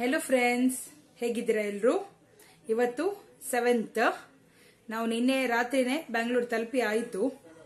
hello friends ಹೇಗಿದ್ದೀರಾ ಎಲ್ಲರೂ ಇವತ್ತು ಸೆವೆಂತ್ ನಾವು ನಿನ್ನೆ ರಾತ್ರಿನೇ ಬ್ಯಾಂಗ್ಳೂರ್ ತಲುಪಿ ಆಯಿತು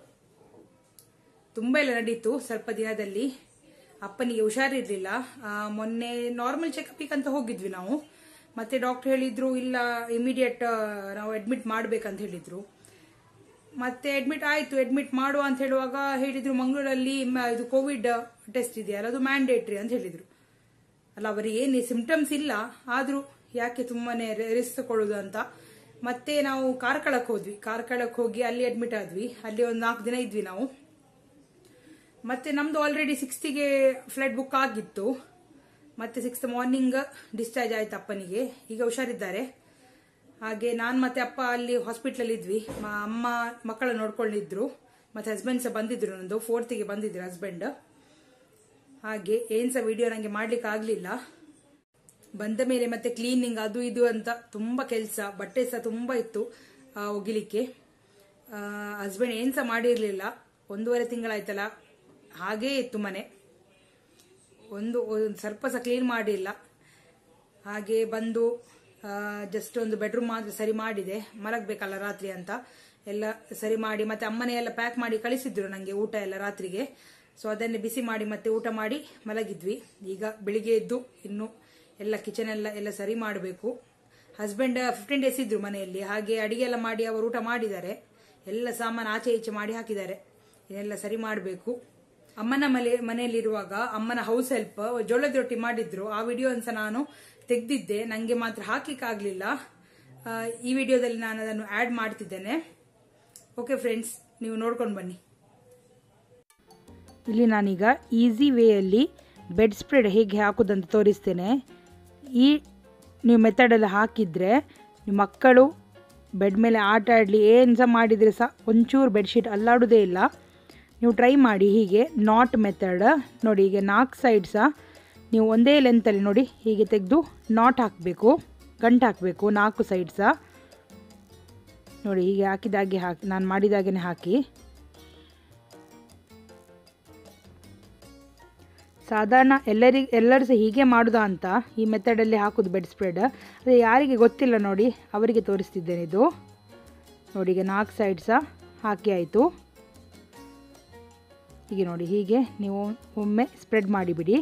ತುಂಬ ಎಲ್ಲ ನಡೀತು ಸ್ವಲ್ಪ ದಿನದಲ್ಲಿ ಅಪ್ಪನಿಗೆ ಹುಷಾರಿರ್ಲಿಲ್ಲ ಆ, ಮೊನ್ನೆ ನಾರ್ಮಲ್ ಚೆಕಪಿಗೆ ಅಂತ ಹೋಗಿದ್ವಿ ನಾವು ಮತ್ತೆ ಡಾಕ್ಟರ್ ಹೇಳಿದ್ರು ಇಲ್ಲ ಇಮಿಡಿಯೇಟ್ ನಾವು ಅಡ್ಮಿಟ್ ಮಾಡ್ಬೇಕಂತ ಹೇಳಿದ್ರು ಮತ್ತೆ ಅಡ್ಮಿಟ್ ಆಯ್ತು ಅಡ್ಮಿಟ್ ಮಾಡುವ ಅಂತ ಹೇಳುವಾಗ ಹೇಳಿದ್ರು ಮಂಗಳೂರಲ್ಲಿ ಮ- ಇದು ಕೋವಿಡ್ ಟೆಸ್ಟ್ ಇದೆಯಲ್ಲ ಅದು ಮ್ಯಾಂಡೇಟ್ರಿ ಅಂತ ಹೇಳಿದ್ರು ಅಲ್ಲ ಅವರಿಗೆ ಏನು ಸಿಂಪ್ಟಮ್ಸ್ ಇಲ್ಲ ಆದ್ರೂ ಯಾಕೆ ತುಂಬಾನೇ ರಿಸ್ಕ್ ತಗೊಳ್ಳೋದು ಅಂತ ಮತ್ತೆ ನಾವು ಕಾರ್ಕಳಕ್ಕೆ ಹೋದ್ವಿ ಕಾರ್ಕಳಕ್ಕೆ ಹೋಗಿ ಅಲ್ಲಿ ಅಡ್ಮಿಟ್ ಆದ್ವಿ ಅಲ್ಲಿ ಒಂದು ನಾಲ್ಕು ದಿನ ಇದ್ವಿ ನಾವು ಮತ್ತೆ ನಮ್ದು ಆಲ್ರೆಡಿ ಸಿಕ್ಸ್ತಿಗೆ ಫ್ಲೈಟ್ ಬುಕ್ ಆಗಿತ್ತು ಮತ್ತೆ ಸಿಕ್ಸ್ತ್ ಮಾರ್ನಿಂಗ್ ಡಿಸ್ಚಾರ್ಜ್ ಆಯ್ತು ಅಪ್ಪನಿಗೆ ಈಗ ಹುಷಾರಿದ್ದಾರೆ ಹಾಗೆ ನಾನು ಮತ್ತೆ ಅಪ್ಪ ಅಲ್ಲಿ ಹಾಸ್ಪಿಟ್ಲಲ್ಲಿ ಇದ್ವಿ ಮ- ಅಮ್ಮ ಮಕ್ಕಳ ನೋಡ್ಕೊಂಡಿದ್ರು ಮತ್ತೆ ಹಸ್ಬೆಂಡ್ ಸಹ ಬಂದಿದ್ರು ನಂದು ಫೋರ್ತಿಗೆ ಬಂದಿದ್ರು ಹಸ್ಬೆಂಡ್ ಹಾಗೆ ಏನ್ ಸಹ ವಿಡಿಯೋ ನಂಗೆ ಮಾಡ್ಲಿಕ್ಕೆ ಆಗ್ಲಿಲ್ಲ ಬಂದ ಮೇಲೆ ಮತ್ತೆ ಕ್ಲೀನಿಂಗ್ ಅದು ಇದು ಅಂತ ತುಂಬಾ ಕೆಲಸ ಬಟ್ಟೆ ಸಹ ತುಂಬಾ ಇತ್ತು ಆ, ಒಗಿಲಿಕ್ಕೆ ಹಸ್ಬೆಂಡ್ ಏನ್ ಸಹ ಮಾಡಿರ್ಲಿಲ್ಲ ಒಂದೂವರೆ ತಿಂಗಳಾಯ್ತಲ್ಲ ಹಾಗೇ ಇತ್ತು ಮನೆ ಒಂದು ಒಂದು ಸ್ವಲ್ಪ ಸಹ ಕ್ಲೀನ್ ಮಾಡಿಲ್ಲ ಹಾಗೆ ಬಂದು ಜಸ್ಟ್ ಒಂದು ಬೆಡ್ರೂಮ್ ಮಾತ್ರ ಸರಿ ಮಾಡಿದೆ ಮಲಗಬೇಕಲ್ಲ ರಾತ್ರಿ ಅಂತ ಎಲ್ಲ ಸರಿ ಮಾಡಿ ಮತ್ತೆ ಅಮ್ಮನೇ ಎಲ್ಲ ಪ್ಯಾಕ್ ಮಾಡಿ ಕಳಿಸಿದ್ರು ನನಗೆ ಊಟ ಎಲ್ಲ ರಾತ್ರಿಗೆ ಸೊ ಅದನ್ನೇ ಬಿಸಿ ಮಾಡಿ ಮತ್ತೆ ಊಟ ಮಾಡಿ ಮಲಗಿದ್ವಿ ಈಗ ಬೆಳಿಗ್ಗೆ ಎದ್ದು ಇನ್ನು ಎಲ್ಲ ಕಿಚನ್ ಎಲ್ಲ ಎಲ್ಲ ಸರಿ ಮಾಡಬೇಕು ಹಸ್ಬೆಂಡ್ ಫಿಫ್ಟೀನ್ ಡೇಸ್ ಇದ್ರು ಮನೆಯಲ್ಲಿ ಹಾಗೆ ಅಡಿಗೆ ಎಲ್ಲ ಮಾಡಿ ಅವರು ಊಟ ಮಾಡಿದ್ದಾರೆ ಎಲ್ಲ ಸಾಮಾನು ಆಚೆ ಈಚೆ ಮಾಡಿ ಹಾಕಿದ್ದಾರೆ ಇದೆಲ್ಲ ಸರಿ ಮಾಡಬೇಕು ಅಮ್ಮನ ಮನೆ ಮನೆಯಲ್ಲಿರುವಾಗ ಅಮ್ಮನ ಹೌಸ್ ಹೆಲ್ಪ್ ಜೋಳದ ರೊಟ್ಟಿ ಮಾಡಿದ್ರು ಆ ವಿಡಿಯೋ ಸಹ ನಾನು ತೆಗೆದಿದ್ದೆ ನನಗೆ ಮಾತ್ರ ಹಾಕ್ಲಿಕ್ಕಾಗಲಿಲ್ಲ ಈ ವಿಡಿಯೋದಲ್ಲಿ ನಾನು ಅದನ್ನು ಆಡ್ ಮಾಡ್ತಿದ್ದೇನೆ ಓಕೆ ಫ್ರೆಂಡ್ಸ್ ನೀವು ನೋಡ್ಕೊಂಡು ಬನ್ನಿ ಇಲ್ಲಿ ನಾನೀಗ ಈಸಿ ವೇಯಲ್ಲಿ ಬೆಡ್ ಸ್ಪ್ರೆಡ್ ಹೇಗೆ ಹಾಕೋದಂತ ತೋರಿಸ್ತೇನೆ ಈ ನೀವು ಮೆಥಡಲ್ಲಿ ಹಾಕಿದರೆ ನಿಮ್ಮ ಮಕ್ಕಳು ಬೆಡ್ ಮೇಲೆ ಆಟ ಆಡಲಿ ಏನು ಸಹ ಮಾಡಿದರೆ ಸಹ ಒಂಚೂರು ಬೆಡ್ಶೀಟ್ ಅಲ್ಲಾಡೋದೇ ಇಲ್ಲ ನೀವು ಟ್ರೈ ಮಾಡಿ ಹೀಗೆ ನಾಟ್ ಮೆಥಡ್ ನೋಡಿ ಹೀಗೆ ನಾಲ್ಕು ಸೈಡ್ ಸಹ ನೀವು ಒಂದೇ ಲೆಂತಲ್ಲಿ ನೋಡಿ ಹೀಗೆ ತೆಗೆದು ನಾಟ್ ಹಾಕಬೇಕು ಗಂಟು ಹಾಕಬೇಕು ನಾಲ್ಕು ಸೈಡ್ ಸಹ ನೋಡಿ ಹೀಗೆ ಹಾಕಿದಾಗೆ ಹಾಕಿ ನಾನು ಮಾಡಿದಾಗೆ ಹಾಕಿ ಸಾಧಾರಣ ಎಲ್ಲರಿಗೆ ಎಲ್ಲರೂ ಸಹ ಹೀಗೆ ಮಾಡುದಾ ಅಂತ ಈ ಮೆಥಡಲ್ಲಿ ಹಾಕೋದು ಬೆಡ್ ಸ್ಪ್ರೆಡ್ ಅದೇ ಯಾರಿಗೆ ಗೊತ್ತಿಲ್ಲ ನೋಡಿ ಅವರಿಗೆ ತೋರಿಸ್ತಿದ್ದೇನೆ ಇದು ನೋಡಿ ಈಗ ನಾಲ್ಕು ಸೈಡ್ ಸಹ ಹಾಕಿ ಆಯಿತು ಹೀಗೆ ನೋಡಿ ಹೀಗೆ ನೀವು ಒಮ್ಮೆ ಸ್ಪ್ರೆಡ್ ಮಾಡಿಬಿಡಿ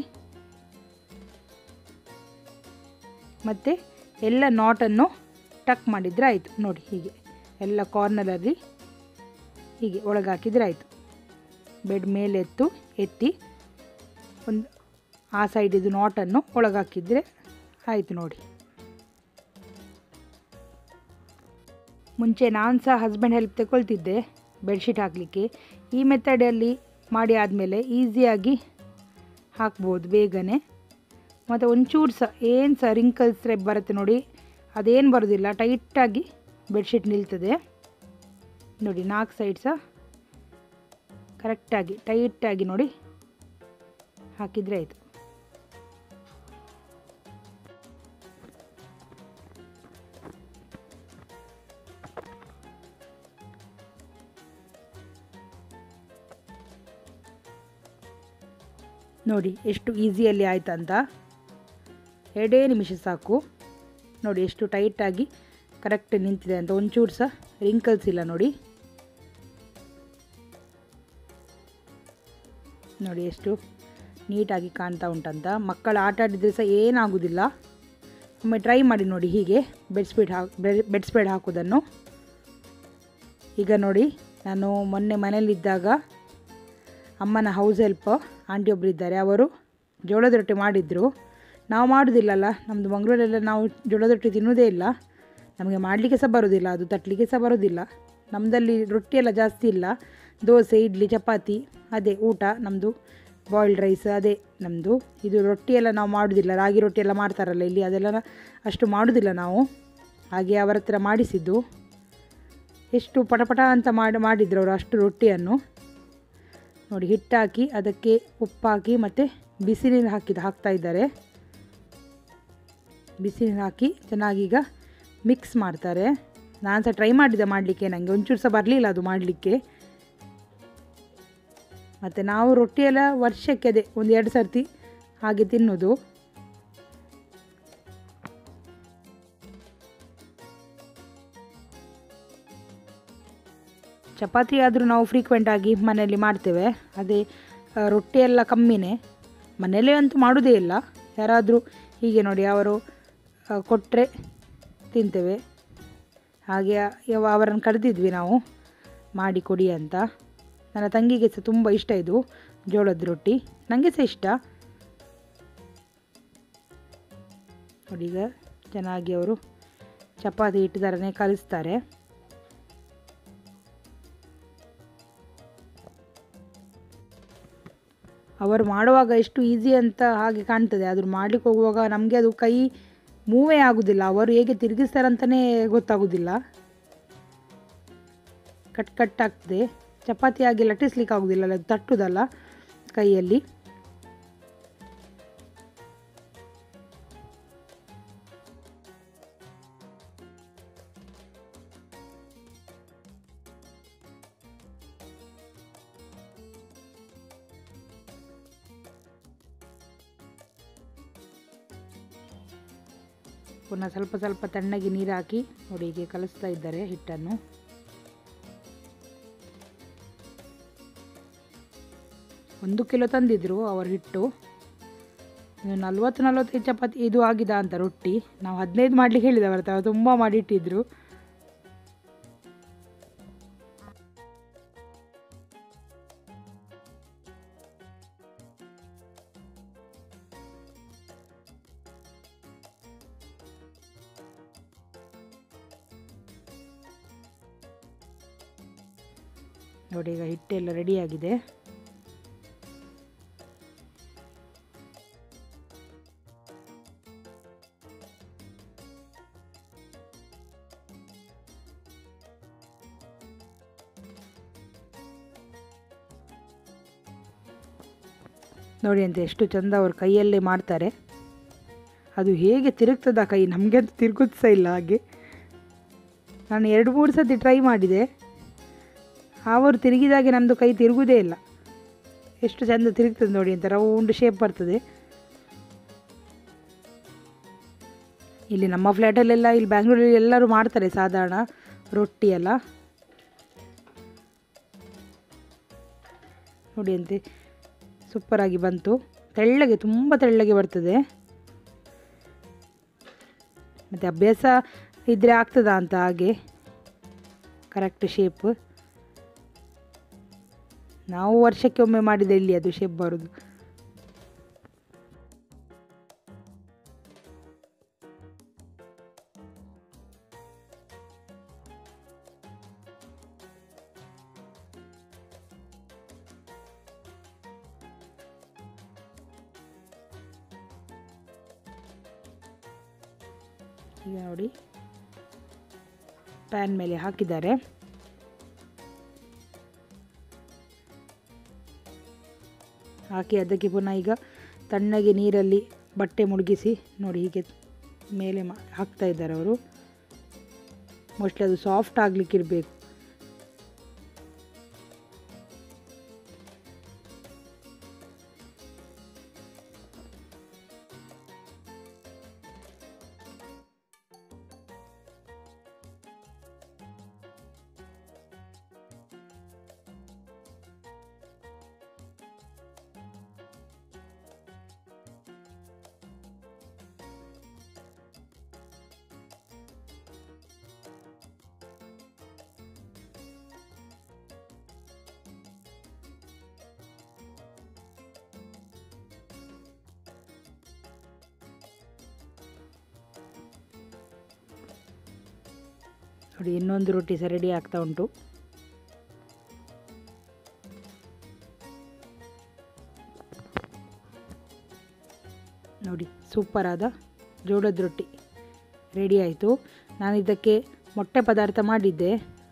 ಮತ್ತು ಎಲ್ಲ ನಾಟನ್ನು ಟಕ್ ಮಾಡಿದರೆ ಆಯಿತು ನೋಡಿ ಹೀಗೆ ಎಲ್ಲ ಕಾರ್ನರಲ್ಲಿ ಹೀಗೆ ಒಳಗೆ ಹಾಕಿದರೆ ಆಯಿತು ಬೆಡ್ ಮೇಲೆ ಎತ್ತು ಎತ್ತಿ ಒಂದು ಆ ಸೈಡ್ ಇದು ನಾಟನ್ನು ಒಳಗೆ ಹಾಕಿದರೆ ಆಯಿತು ನೋಡಿ ಮುಂಚೆ ನಾನು ಸಹ ಹಸ್ಬೆಂಡ್ ಹೆಲ್ಪ್ ತಗೊಳ್ತಿದ್ದೆ ಬೆಡ್ಶೀಟ್ ಹಾಕಲಿಕ್ಕೆ ಈ ಮೆಥಡಲ್ಲಿ ಮಾಡಿ ಆದಮೇಲೆ ಈಸಿಯಾಗಿ ಹಾಕ್ಬೋದು ಬೇಗನೆ ಮತ್ತು ಒಂಚೂರು ಸಹ ಏನು ಸಹ ರಿಂಕಲ್ಸ್ ಬರುತ್ತೆ ನೋಡಿ ಅದೇನು ಬರೋದಿಲ್ಲ ಟೈಟಾಗಿ ಬೆಡ್ಶೀಟ್ ನಿಲ್ತದೆ ನೋಡಿ ನಾಲ್ಕು ಸೈಡ್ ಸಹ ಕರೆಕ್ಟಾಗಿ ಟೈಟಾಗಿ ನೋಡಿ ಹಾಕಿದರೆ ಆಯಿತು ನೋಡಿ ಎಷ್ಟು ಈಸಿಯಲ್ಲಿ ಆಯ್ತಂತ ಎರಡೇ ನಿಮಿಷ ಸಾಕು ನೋಡಿ ಎಷ್ಟು ಟೈಟಾಗಿ ಕರೆಕ್ಟ್ ನಿಂತಿದೆ ಅಂತ ಒಂಚೂರು ಸಹ ರಿಂಕಲ್ಸ್ ಇಲ್ಲ ನೋಡಿ ನೋಡಿ ಎಷ್ಟು ನೀಟಾಗಿ ಕಾಣ್ತಾ ಉಂಟಂತ ಮಕ್ಕಳು ಆಟ ಆಡಿದರೆ ಸಹ ಏನಾಗೋದಿಲ್ಲ ಒಮ್ಮೆ ಟ್ರೈ ಮಾಡಿ ನೋಡಿ ಹೀಗೆ ಬೆಡ್ ಸ್ಪೀಡ್ ಹಾಕಿ ಬೆಡ್ ಸ್ಪ್ರೆಡ್ ಹಾಕೋದನ್ನು ಈಗ ನೋಡಿ ನಾನು ಮೊನ್ನೆ ಮನೇಲಿದ್ದಾಗ ಅಮ್ಮನ ಹೌಸ್ ಹೆಲ್ಪ್ ಆಂಟಿ ಒಬ್ಬರು ಇದ್ದಾರೆ ಅವರು ಜೋಳದ ರೊಟ್ಟಿ ಮಾಡಿದ್ರು ನಾವು ಮಾಡೋದಿಲ್ಲಲ್ಲ ನಮ್ಮದು ಮಂಗಳೂರೆಲ್ಲ ನಾವು ಜೋಳದ ರೊಟ್ಟಿ ತಿನ್ನೋದೇ ಇಲ್ಲ ನಮಗೆ ಮಾಡಲಿಕ್ಕೆ ಸಹ ಬರೋದಿಲ್ಲ ಅದು ತಟ್ಟಲಿಕ್ಕೆ ಸಹ ಬರೋದಿಲ್ಲ ನಮ್ಮದಲ್ಲಿ ರೊಟ್ಟಿ ಎಲ್ಲ ಜಾಸ್ತಿ ಇಲ್ಲ ದೋಸೆ ಇಡ್ಲಿ ಚಪಾತಿ ಅದೇ ಊಟ ನಮ್ಮದು ಬಾಯ್ಲ್ಡ್ ರೈಸ್ ಅದೇ ನಮ್ಮದು ಇದು ರೊಟ್ಟಿ ಎಲ್ಲ ನಾವು ಮಾಡೋದಿಲ್ಲ ರಾಗಿ ರೊಟ್ಟಿ ಎಲ್ಲ ಮಾಡ್ತಾರಲ್ಲ ಇಲ್ಲಿ ಅದೆಲ್ಲ ಅಷ್ಟು ಮಾಡೋದಿಲ್ಲ ನಾವು ಹಾಗೆ ಅವರ ಹತ್ರ ಮಾಡಿಸಿದ್ದು ಎಷ್ಟು ಪಟಪಟ ಅಂತ ಮಾಡಿ ಮಾಡಿದ್ರು ಅವರು ಅಷ್ಟು ರೊಟ್ಟಿಯನ್ನು ನೋಡಿ ಹಿಟ್ಟಾಕಿ ಅದಕ್ಕೆ ಉಪ್ಪಾಕಿ ಮತ್ತು ಬಿಸಿ ನೀರು ಹಾಕಿದ ಹಾಕ್ತಾ ಇದ್ದಾರೆ ಬಿಸಿ ನೀರು ಹಾಕಿ ಚೆನ್ನಾಗಿ ಈಗ ಮಿಕ್ಸ್ ಮಾಡ್ತಾರೆ ನಾನು ಸಹ ಟ್ರೈ ಮಾಡಿದ್ದೆ ಮಾಡಲಿಕ್ಕೆ ನನಗೆ ಒಂಚೂರು ಸಹ ಬರಲಿಲ್ಲ ಅದು ಮಾಡಲಿಕ್ಕೆ ಮತ್ತು ನಾವು ರೊಟ್ಟಿ ಎಲ್ಲ ವರ್ಷಕ್ಕೆ ಅದೇ ಒಂದು ಎರಡು ಸರ್ತಿ ಹಾಗೆ ತಿನ್ನೋದು ಚಪಾತಿ ಆದರೂ ನಾವು ಫ್ರೀಕ್ವೆಂಟ್ ಆಗಿ ಮನೆಯಲ್ಲಿ ಮಾಡ್ತೇವೆ ಅದೇ ಆ, ರೊಟ್ಟಿ ಎಲ್ಲ ಕಮ್ಮಿನೇ ಮನೆಯಲ್ಲೇ ಅಂತೂ ಮಾಡೋದೇ ಇಲ್ಲ ಯಾರಾದರೂ ಹೀಗೆ ನೋಡಿ ಅವರು ಕೊಟ್ಟರೆ ತಿಂತೇವೆ ಹಾಗೆ ಯಾವ ಅವರನ್ನು ಕರೆದಿದ್ವಿ ನಾವು ಮಾಡಿ ಕೊಡಿ ಅಂತ ನನ್ನ ತಂಗಿಗೆ ಸಹ ತುಂಬ ಇಷ್ಟ ಇದು ಜೋಳದ ರೊಟ್ಟಿ ನನಗೆ ಸಹ ಇಷ್ಟ ನೋಡಿ ಈಗ ಚೆನ್ನಾಗಿ ಅವರು ಚಪಾತಿ ಹಿಟ್ಟು ಥರನೇ ಕಲಿಸ್ತಾರೆ ಅವರು ಮಾಡುವಾಗ ಎಷ್ಟು ಈಸಿ ಅಂತ ಹಾಗೆ ಕಾಣ್ತದೆ ಆದರೂ ಮಾಡ್ಲಿಕ್ಕೆ ಹೋಗುವಾಗ ನಮಗೆ ಅದು ಕೈ ಮೂವೇ ಆಗೋದಿಲ್ಲ ಅವರು ಹೇಗೆ ತಿರುಗಿಸ್ತಾರಂತಲೇ ಗೊತ್ತಾಗೋದಿಲ್ಲ ಕಟ್ ಕಟ್ ಆಗ್ತದೆ ಚಪಾತಿ ಹಾಗೆ ಲಟ್ಟಿಸ್ಲಿಕ್ಕೆ ಆಗೋದಿಲ್ಲ ಅದು ತಟ್ಟುದಲ್ಲ ಕೈಯಲ್ಲಿ ಪುನಃ ಸ್ವಲ್ಪ ಸ್ವಲ್ಪ ತಣ್ಣಗೆ ನೀರು ಹಾಕಿ ನೋಡಿ ಹೀಗೆ ಕಲಿಸ್ತಾ ಇದ್ದಾರೆ ಹಿಟ್ಟನ್ನು ಒಂದು ಕಿಲೋ ತಂದಿದ್ರು ಅವರ ಹಿಟ್ಟು ಇನ್ನು ನಲ್ವತ್ತು ನಲ್ವತ್ತೈದು ಚಪಾತಿ ಇದು ಆಗಿದ ಅಂತ ರೊಟ್ಟಿ ನಾವು ಹದಿನೈದು ಮಾಡ್ಲಿಕ್ಕೆ ಹೇಳಿದವರ ತಾವು ತುಂಬ ಮಾಡಿಟ್ಟಿದ್ರು ನೋಡಿ ಈಗ ಹಿಟ್ಟೆಲ್ಲ ರೆಡಿಯಾಗಿದೆ ನೋಡಿ ಅಂತ ಎಷ್ಟು ಚಂದ ಅವ್ರ ಕೈಯಲ್ಲೇ ಮಾಡ್ತಾರೆ ಅದು ಹೇಗೆ ತಿರುಗ್ತದ ಕೈ ನಮಗೆ ಅಂತೂ ತಿರುಗುದು ಸಹ ಇಲ್ಲ ಹಾಗೆ ನಾನು ಎರಡು ಮೂರು ಸತಿ ಟ್ರೈ ಮಾಡಿದೆ ಅವರು ತಿರುಗಿದಾಗೆ ನಮ್ಮದು ಕೈ ತಿರುಗುವುದೇ ಇಲ್ಲ ಎಷ್ಟು ಚೆಂದ ತಿರುಗ್ತದೆ ನೋಡಿ ಅಂತ ರೌಂಡ್ ಶೇಪ್ ಬರ್ತದೆ ಇಲ್ಲಿ ನಮ್ಮ ಫ್ಲ್ಯಾಟಲ್ಲೆಲ್ಲ ಇಲ್ಲಿ ಬ್ಯಾಂಗ್ಳೂರಲ್ಲಿ ಎಲ್ಲರೂ ಮಾಡ್ತಾರೆ ಸಾಧಾರಣ ರೊಟ್ಟಿ ಎಲ್ಲ ನೋಡಿ ಅಂತೆ ಸೂಪರಾಗಿ ಬಂತು ತೆಳ್ಳಗೆ ತುಂಬ ತೆಳ್ಳಗೆ ಬರ್ತದೆ ಮತ್ತು ಅಭ್ಯಾಸ ಇದ್ದರೆ ಆಗ್ತದಾ ಅಂತ ಹಾಗೆ ಕರೆಕ್ಟ್ ಶೇಪ್ ನಾವು ವರ್ಷಕ್ಕೆ ಒಮ್ಮೆ ಮಾಡಿದೆ ಇಲ್ಲಿ ಅದು ಶೇಪ್ ಬರೋದು ಈಗ ನೋಡಿ ಪ್ಯಾನ್ ಮೇಲೆ ಹಾಕಿದ್ದಾರೆ ಹಾಕಿ ಅದಕ್ಕೆ ಪುನಃ ಈಗ ತಣ್ಣಗೆ ನೀರಲ್ಲಿ ಬಟ್ಟೆ ಮುಳುಗಿಸಿ ನೋಡಿ ಹೀಗೆ ಮೇಲೆ ಮಾ ಹಾಕ್ತಾ ಇದ್ದಾರೆ ಅವರು ಮೋಸ್ಟ್ಲಿ ಅದು ಸಾಫ್ಟ್ ಆಗಲಿಕ್ಕೆ ಇರಬೇಕು ನೋಡಿ ಇನ್ನೊಂದು ರೊಟ್ಟಿ ಸಹ ರೆಡಿ ಆಗ್ತಾ ಉಂಟು ನೋಡಿ ಸೂಪರ್ ಆದ ಜೋಳದ ರೊಟ್ಟಿ ರೆಡಿ ಆಯಿತು ನಾನು ಇದಕ್ಕೆ ಮೊಟ್ಟೆ ಪದಾರ್ಥ ಮಾಡಿದ್ದೆ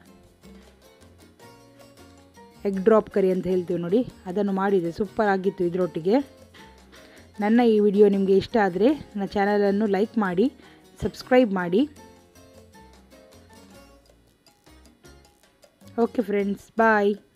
ಎಗ್ ಡ್ರಾಪ್ ಕರಿ ಅಂತ ಹೇಳ್ತೀವಿ ನೋಡಿ ಅದನ್ನು ಮಾಡಿದೆ ಸೂಪರ್ ಆಗಿತ್ತು ಇದರೊಟ್ಟಿಗೆ ನನ್ನ ಈ ವಿಡಿಯೋ ನಿಮಗೆ ಇಷ್ಟ ಆದರೆ ನನ್ನ ಚಾನಲನ್ನು ಲೈಕ್ ಮಾಡಿ ಸಬ್ಸ್ಕ್ರೈಬ್ ಮಾಡಿ ಓಕೆ ಫ್ರೆಂಡ್ಸ್ ಬಾಯ್